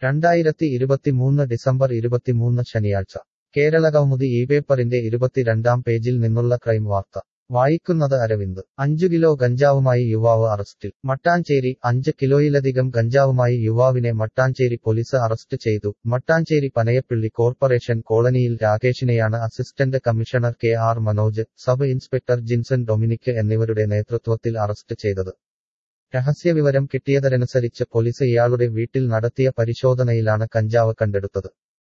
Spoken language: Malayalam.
രണ്ടായിരത്തി ഇരുപത്തിമൂന്ന് ഡിസംബർ ഇരുപത്തിമൂന്ന് ശനിയാഴ്ച കേരള കൗമുദി ഈ പേപ്പറിന്റെ ഇരുപത്തിരണ്ടാം പേജിൽ നിന്നുള്ള ക്രൈം വാർത്ത വായിക്കുന്നത് അരവിന്ദ് അഞ്ചു കിലോ ഗഞ്ചാവുമായി യുവാവ് അറസ്റ്റിൽ മട്ടാഞ്ചേരി അഞ്ച് കിലോയിലധികം ഗഞ്ചാവുമായി യുവാവിനെ മട്ടാഞ്ചേരി പോലീസ് അറസ്റ്റ് ചെയ്തു മട്ടാഞ്ചേരി പനയപ്പിള്ളി കോർപ്പറേഷൻ കോളനിയിൽ രാകേഷിനെയാണ് assistant commissioner K R Manoj sub inspector Jinson Dominic എന്നിവരുടെ നേതൃത്വത്തിൽ അറസ്റ്റ് ചെയ്തത് രഹസ്യവിവരം കിട്ടിയതനുസരിച്ച് പോലീസ് ഇയാളുടെ വീട്ടിൽ നടത്തിയ പരിശോധനയിലാണ് കഞ്ചാവ് കണ്ടെടുത്തത്